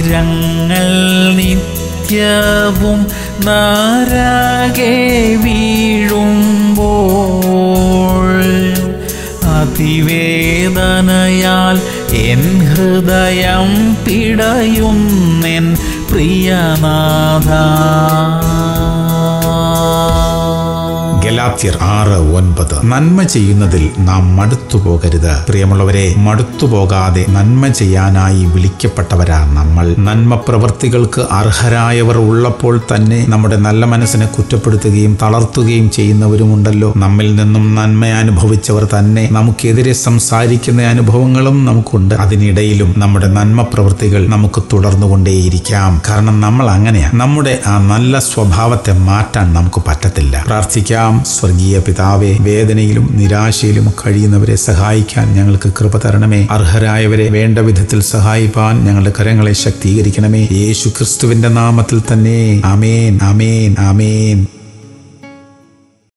ഭാരങ്ങൾ നിത്യവും നാരാകെ വീഴുമ്പോൾ അതിവേദനയാൽ എൻ ഹൃദയം പിടയുന്നെൻ പ്രിയനാഥ ഗലാത്യർ ആറ് ഒൻപത് നന്മ ചെയ്യുന്നതിൽ നാം മടുത്തു പോകരുത് പ്രിയമുള്ളവരെ മടുത്തു പോകാതെ നന്മ ചെയ്യാനായി വിളിക്കപ്പെട്ടവരാ നമ്മൾ നന്മ പ്രവൃത്തികൾക്ക് അർഹരായവർ ഉള്ളപ്പോൾ തന്നെ നമ്മുടെ നല്ല മനസ്സിനെ കുറ്റപ്പെടുത്തുകയും തളർത്തുകയും ചെയ്യുന്നവരുമുണ്ടല്ലോ നമ്മിൽ നിന്നും നന്മ അനുഭവിച്ചവർ തന്നെ നമുക്കെതിരെ സംസാരിക്കുന്ന അനുഭവങ്ങളും നമുക്കുണ്ട് അതിനിടയിലും നമ്മുടെ നന്മ പ്രവൃത്തികൾ നമുക്ക് തുടർന്നുകൊണ്ടേയിരിക്കാം കാരണം നമ്മൾ അങ്ങനെയാണ് നമ്മുടെ ആ നല്ല സ്വഭാവത്തെ മാറ്റാൻ നമുക്ക് പറ്റത്തില്ല പ്രാർത്ഥിക്കാം സ്വർഗീയ പിതാവെ വേദനയിലും നിരാശയിലും കഴിയുന്നവരെ സഹായിക്കാൻ ഞങ്ങൾക്ക് കൃപ തരണമേ അർഹരായവരെ വേണ്ട വിധത്തിൽ സഹായിപ്പാൻ ഞങ്ങളുടെ കരങ്ങളെ ശക്തീകരിക്കണമേ യേശു ക്രിസ്തുവിന്റെ നാമത്തിൽ തന്നെ അമേൻ അമേൻ അമേൻ